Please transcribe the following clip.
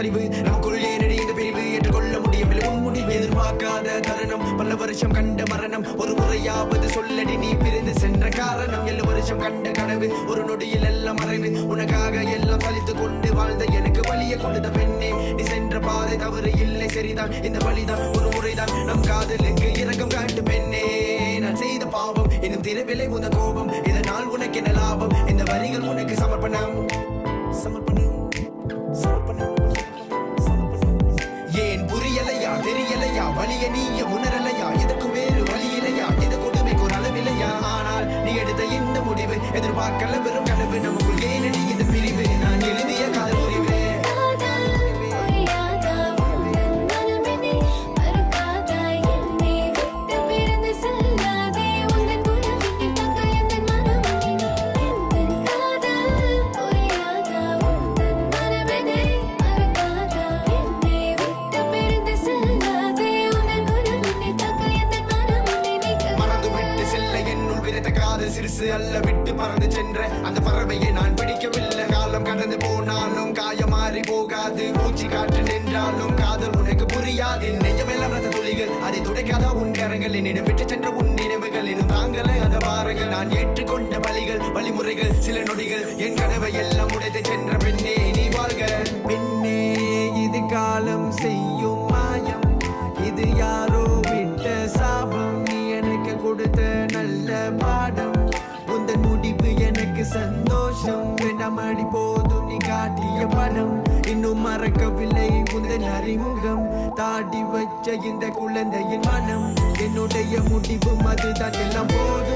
அறிவு நமக்குள் ஏனடி இந்த பிரிவு ஏற்றுக்கொள்ள முடியவில்லை உன் முடிவு எதிர்பார்க்காத தருணம் பல வருஷம் கண்ட மரணம் ஒரு முறையாவது சொல்லடி நீ பிரிந்து சென்ற காரணம் ஏழு வருஷம் கண்ட கனவு ஒரு நொடியில் எல்லாம் மறைவு உனக்காக எல்லாம் சலித்து கொண்டு வாழ்ந்த எனக்கு வழியை கொடுத்த பெண்ணே நீ சென்ற பாதை தவறு இல்லை சரிதான் இந்த வழிதான் ஒரு முறைதான் நம் காதலுக்கு இரக்கம் காட்டு பெண்ணே நான் செய்த பாவம் இன்னும் திருவிலை முத கோபம் இதனால் உனக்கு என்ன லாபம் இந்த வரிகள் உனக்கு சமர்ப்பணம் சமர்ப்பணம் சமர்ப்பணம் சமர்ப்பணம் ஏன் புரியலையா தெரியலையா வலிய நீய உணரலையா இதுக்கு வேறு வழி இல்லையா இது கொடுமைக்கு ஒரு அளவில்லையா ஆனால் நீ எடுத்த இந்த முடிவு எதிர்பார்க்கல வெறும் கனவு நமக்குள் ஏனடி இந்த பிரிவு நான் எழுதிய காதல் புரிவு காதல் புரியாதா உந்தன் மனமெனே மறுக்காதா என்னை விட்டு பிரிந்து செல்லாதே உந்தன் குணமெனே தக்க எந்தன் மனமெனே எந்தன் காதல் புரியாதா உந்தன் மனமெனே மறுக்காதா என்னை விட்டு பிரிந்து செல்லாதே உந்தன் குணமெனே தக்க எந்தன் மனமெனே மறந்து விட்டு செல்ல என்னுள் விரைத்த காதல் சிறுசு அல்ல விட்டு பறந்து சென்ற அந்த பறவையை நான் பிடிக்கவில்லை காலம் கடந்து போனாலும் காயம் மாறி போகாது மூச்சு காற்று நின்றாலும் காதல் உனக்கு புரியாது நெஞ்சமெல்லாம் ரத்த துளிகள் அதை துடைக்காத உன் கரங்கள் என்னிடம் விட்டு சென்ற உன் நினைவுகள் இன்னும் தாங்கல அந்த பாறைகள் நான் ஏற்றுக்கொண்ட பலிகள் வழிமுறைகள் சில நொடிகள் என் கனவை எல்லாம் உடைத்து சென்ற பெண்ணே நீ வாழ்க பெண்ணே இது காலம் செய்யும் மாயம் இது யாரோ விட்ட சாபம் நீ எனக்கு கொடுத்த நல்ல பாடம் உந்தன் முடிவு எனக்கு சந்தோஷம் வேண்டாமடி போதும் நீ காட்டிய படம் இன்னும் மறக்கவில்லை உந்தன் அறிமுகம் தாடி வச்ச இந்த குழந்தையின் மனம் என்னுடைய முடிவும் அதுதான் எல்லாம் போதும்